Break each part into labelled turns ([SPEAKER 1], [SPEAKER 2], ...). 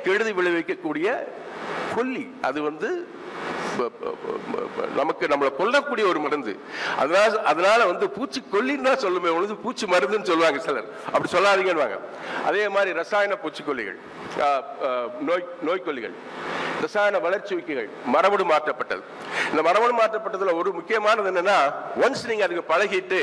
[SPEAKER 1] கெடுதி விளைவிக்கக்கூடிய கொல்லி அது வந்து ப- ப- ப- ப- நமக்கு நம்மளை கொல்லக்கூடிய ஒரு மருந்து அதனால அதனால வந்து பூச்சி கொல்லின்னு தான் சொல்லுமே ஒழுது பூச்சி மருந்துன்னு சொல்லுவாங்க சிலர் அப்படி சொல்லாதீங்கன்னு அதே மாதிரி ரசாயன பூச்சிக்கொல்லிகள் ஆ, ஆ, நோய் நோய்க்கொல்லிகள் ரசாயன வளர்ச்சி ஊக்கிகள் மரபணு மாற்றப்பட்டது இந்த மரபணு மாற்றப்பட்டதுல ஒரு முக்கியமானது என்னன்னா ஒன்ஸ் நீங்க அதுக்கு பழகிட்டு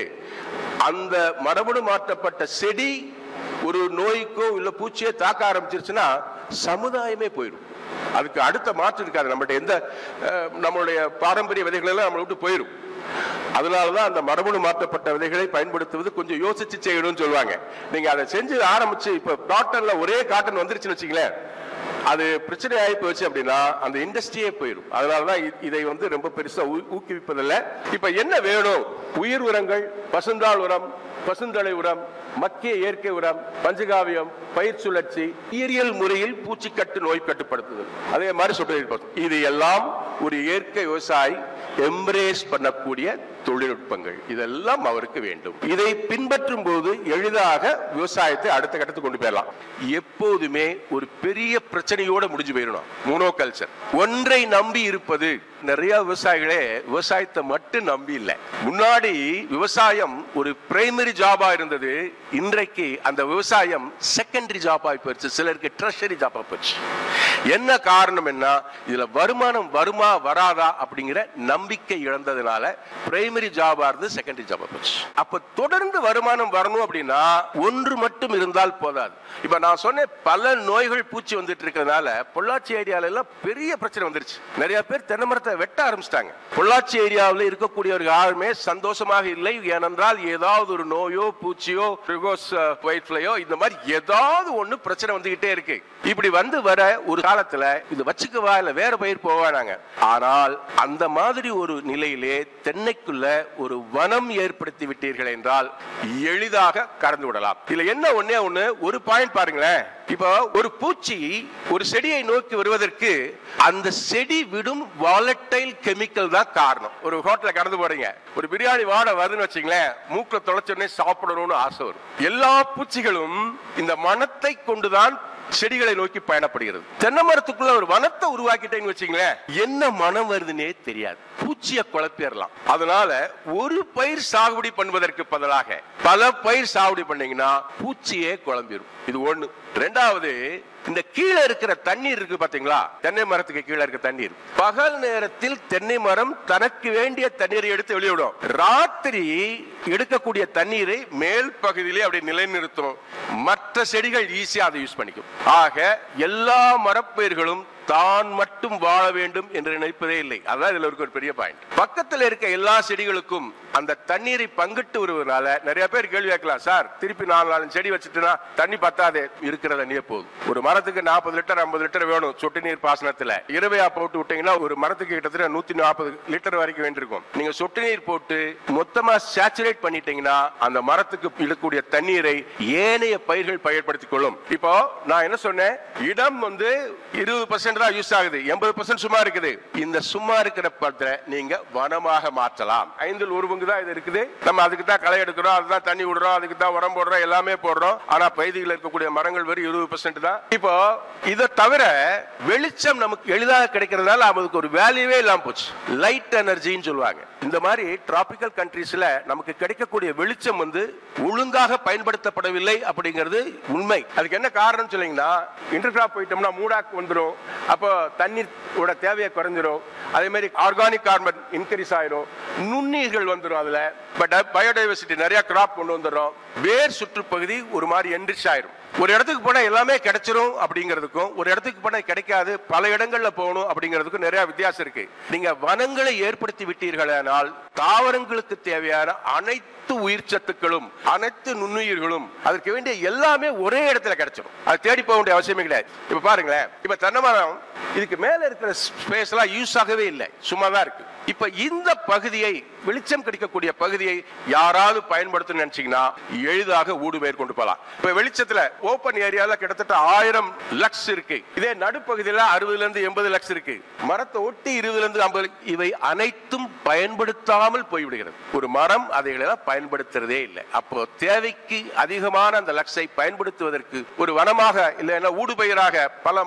[SPEAKER 1] அந்த மரபணு மாற்றப்பட்ட செடி ஒரு நோய்க்கோ இல்ல பூச்சியோ தாக்க ஆரம்பிச்சிருச்சுன்னா சமுதாயமே போயிடும் அதுக்கு அடுத்த மாற்று இருக்காது நம்மள்ட்ட எந்த அஹ், நம்மளுடைய பாரம்பரிய விதைகள் எல்லாம் நம்மளை விட்டு போயிடும் அதனாலதான் அந்த மரபணு மாற்றப்பட்ட விதைகளை பயன்படுத்துவது கொஞ்சம் யோசிச்சு செய்யணும்னு சொல்லுவாங்க நீங்க அதை செஞ்சு ஆரம்பிச்சு இப்ப காட்டன்ல ஒரே காட்டன் வந்துருச்சுன்னு வச்சுங்களேன் அது பிரச்சனை ஆகி போச்சு அப்படின்னா அந்த இண்டஸ்ட்ரியே போயிடும் அதனாலதான் இ- இதை வந்து ரொம்ப பெருசா ஊ- ஊக்குவிப்பதில்லை இப்ப என்ன வேணும் உயிர் உரங்கள் பசுந்தாள் உரம் பசுந்தலை உரம் மக்கிய இயற்கை உரம் பஞ்சகாவியம் பயிர் சுழற்சி உயிரியல் முறையில் பூச்சிக்கட்டு நோய் கட்டுப்படுத்துதல் அதே மாதிரி சொல்றது இது எல்லாம் ஒரு இயற்கை விவசாயி எம்ப்ரேஸ் பண்ணக்கூடிய தொழில்நுட்பங்கள் இதெல்லாம் அவருக்கு வேண்டும் இதை பின்பற்றும் போது எளிதாக விவசாயத்தை அடுத்த கட்டத்துக்கு கொண்டு போயிடலாம் எப்போதுமே ஒரு பெரிய பிரச்சனையோட முடிஞ்சு போயிடணும் மோனோகல்ச்சர் ஒன்றை நம்பி இருப்பது நிறைய விவசாயிகளே விவசாயத்தை மட்டும் நம்பி இல்லை முன்னாடி விவசாயம் ஒரு பிரைமரி ஜாபா இருந்தது இன்றைக்கு அந்த விவசாயம் செகண்டரி ஜாபா போயிடுச்சு சிலருக்கு ட்ரெஷரி ஜாபா போச்சு என்ன காரணம் என்ன இதுல வருமானம் வருமா வராதா அப்படிங்கிற நம்பிக்கை இழந்ததுனால பிரைமரி ஜாபா இருந்து செகண்டரி ஜாபா போச்சு அப்ப தொடர்ந்து வருமானம் வரணும் அப்படின்னா ஒன்று மட்டும் இருந்தால் போதாது இப்ப நான் சொன்னேன் பல நோய்கள் பூச்சி வந்துட்டு இருக்கிறதுனால பொள்ளாச்சி ஏரியால எல்லாம் பெரிய பிரச்சனை வந்துருச்சு நிறைய பேர் தென்னை மரத்தை வெட்ட ஆரம்பிச்சிட்டாங்க பொள்ளாச்சி ஏரியாவில் இருக்கக்கூடியவர்கள் யாருமே சந்தோஷமாக இல்லை ஏனென்றால் ஏதாவது ஒரு நோயோ பூச்சியோ ரிகோஸ் ஒயிட் ஃபிளையோ இந்த மாதிரி ஏதாவது ஒண்ணு பிரச்சனை வந்துகிட்டே இருக்கு இப்படி வந்து வர ஒரு காலத்துல இது வச்சுக்கவா இல்ல வேற பயிர் போவானாங்க ஆனால் அந்த மாதிரி ஒரு நிலையிலே தென்னைக்குள்ள ஒரு வனம் ஏற்படுத்தி விட்டீர்கள் என்றால் எளிதாக கறந்து விடலாம் இதுல என்ன ஒண்ணே ஒண்ணு ஒரு பாயிண்ட் பாருங்களேன் இப்போ ஒரு பூச்சி ஒரு செடியை நோக்கி வருவதற்கு அந்த செடி விடும் வாலட்டைல் கெமிக்கல் தான் காரணம் ஒரு ஹோட்டல்ல கடந்து போறீங்க ஒரு பிரியாணி வாடை வருதுன்னு வச்சுங்களேன் மூக்குல தொலைச்ச உடனே சாப்பிடணும்னு ஆசை வரும் எல்லா பூச்சிகளும் இந்த மனத்தை கொண்டுதான் செடிகளை நோக்கி பயணப்படுகிறது தென்னை மரத்துக்குள்ள ஒரு வனத்தை உருவாக்கிட்டேன்னு வச்சுங்களேன் என்ன மனம் வருதுன்னே தெரியாது பூச்சியை குழப்பிடலாம் அதனால ஒரு பயிர் சாகுபடி பண்ணுவதற்கு பதிலாக பல பயிர் சாகுபடி பண்ணீங்கன்னா பூச்சியே குழம்பிடும் இது ஒண்ணு ரெண்டாவது இந்த கீழே இருக்கிற தண்ணீர் இருக்கு பாத்தீங்களா தென்னை மரத்துக்கு கீழே இருக்க தண்ணீர் பகல் நேரத்தில் தென்னை மரம் தனக்கு வேண்டிய தண்ணீரை எடுத்து வெளியிடும் ராத்திரி எடுக்கக்கூடிய தண்ணீரை மேல் பகுதியிலே அப்படி நிலைநிறுத்தும் மற்ற செடிகள் ஈஸியா அதை யூஸ் பண்ணிக்கும் ஆக எல்லா மரப்பயிர்களும் தான் மட்டும் வாழ வேண்டும் என்று நினைப்பதே இல்லை அதான் இதுல இருக்க ஒரு பெரிய பாயிண்ட் பக்கத்துல இருக்க எல்லா செடிகளுக்கும் அந்த தண்ணீரை பங்கிட்டு வருவதனால நிறைய பேர் கேள்வி கேட்கலாம் சார் திருப்பி நாலு நாலு செடி வச்சுட்டுனா தண்ணி பத்தாதே இருக்கிற தண்ணியே போதும் ஒரு மரத்துக்கு நாற்பது லிட்டர் ஐம்பது லிட்டர் வேணும் சொட்டு நீர் பாசனத்துல இரவையா போட்டு விட்டீங்கன்னா ஒரு மரத்துக்கு கிட்டத்தட்ட நூத்தி நாற்பது லிட்டர் வரைக்கும் வேண்டியிருக்கும் நீங்க சொட்டு நீர் போட்டு மொத்தமா சேச்சுரேட் பண்ணிட்டீங்கன்னா அந்த மரத்துக்கு இழக்கூடிய தண்ணீரை ஏனைய பயிர்கள் பயன்படுத்திக் கொள்ளும் இப்போ நான் என்ன சொன்னேன் இடம் வந்து இருபது பர்சன்ட் தான் யூஸ் ஆகுது எண்பது பர்சன்ட் சும்மா இருக்குது இந்த சும்மா இருக்கிற படத்தை நீங்க வனமாக மாற்றலாம் ஐந்தில் ஒரு பங்கு தான் இது இருக்குது நம்ம அதுக்கு தான் களை எடுக்கிறோம் அதுதான் தண்ணி விடுறோம் அதுக்கு தான் உரம் போடுறோம் எல்லாமே போடுறோம் ஆனா பகுதியில் இருக்கக்கூடிய மரங்கள் வெறும் இருபது பர்சன்ட் தான் இப்போ இதை தவிர வெளிச்சம் நமக்கு எளிதாக கிடைக்கிறதுனால அதுக்கு ஒரு வேல்யூவே இல்லாம போச்சு லைட் எனர்ஜின்னு சொல்லுவாங்க இந்த மாதிரி டிராபிக்கல் கண்ட்ரீஸ்ல நமக்கு கிடைக்கக்கூடிய வெளிச்சம் வந்து ஒழுங்காக பயன்படுத்தப்படவில்லை அப்படிங்கிறது உண்மை அதுக்கு என்ன காரணம் சொன்னீங்கன்னா இன்டர்கிராப் போயிட்டோம்னா மூடாக்கு வந்துடும் அப்போ தண்ணீரோட தேவையை குறைஞ்சிரும் அதே மாதிரி ஆர்கானிக் கார்பன் இன்க்ரீஸ் ஆயிரும் நுண்ணீர்கள் வந்துடும் அதுல பட் பயோடைவர்சிட்டி நிறைய கிராப் கொண்டு வந்துடும் வேர் சுற்றுப்பகுதி ஒரு மாதிரி என்ரிச் ஆயிரும் ஒரு இடத்துக்கு போனா எல்லாமே கிடைச்சிரும் அப்படிங்கிறதுக்கும் ஒரு இடத்துக்கு போனா கிடைக்காது பல இடங்கள்ல போகணும் அப்படிங்கிறதுக்கும் நிறைய வித்தியாசம் இருக்கு நீங்க வனங்களை ஏற்படுத்தி விட்டீர்களானால் தாவரங்களுக்கு தேவையான அனைத்து உயிர் சத்துக்களும் அனைத்து நுண்ணுயிர்களும் அதற்கு வேண்டிய எல்லாமே ஒரே இடத்துல கிடைச்சிடும் அது தேடி போக வேண்டிய அவசியமே கிடையாது இப்ப பாருங்களேன் இப்ப தென்னை மரம் இதுக்கு மேல இருக்கிற ஸ்பேஸ் எல்லாம் யூஸ் ஆகவே இல்லை சும்மா தான் இருக்கு இப்ப இந்த பகுதியை வெளிச்சம் கிடைக்கக்கூடிய பகுதியை யாராவது பயன்படுத்தணும்னு நினைச்சீங்கன்னா எளிதாக ஊடு பயிர் கொண்டு போகலாம் இப்ப வெளிச்சத்துல ஓப்பன் ஏரியால கிட்டத்தட்ட ஆயிரம் லக்ஸ் இருக்கு இதே நடுப்பகுதியில அறுபதுல இருந்து எண்பது லக்ஸ் இருக்கு மரத்தை ஒட்டி இருபதுல இருந்து ஐம்பது இவை அனைத்தும் பயன்படுத்தாமல் போய்விடுகிறது ஒரு மரம் அதைகளெல்லாம் பயன்படுத்துறதே இல்லை அப்போ தேவைக்கு அதிகமான அந்த லக்ஸை பயன்படுத்துவதற்கு ஒரு வனமாக இல்லைன்னா ஊடுபயிராக பல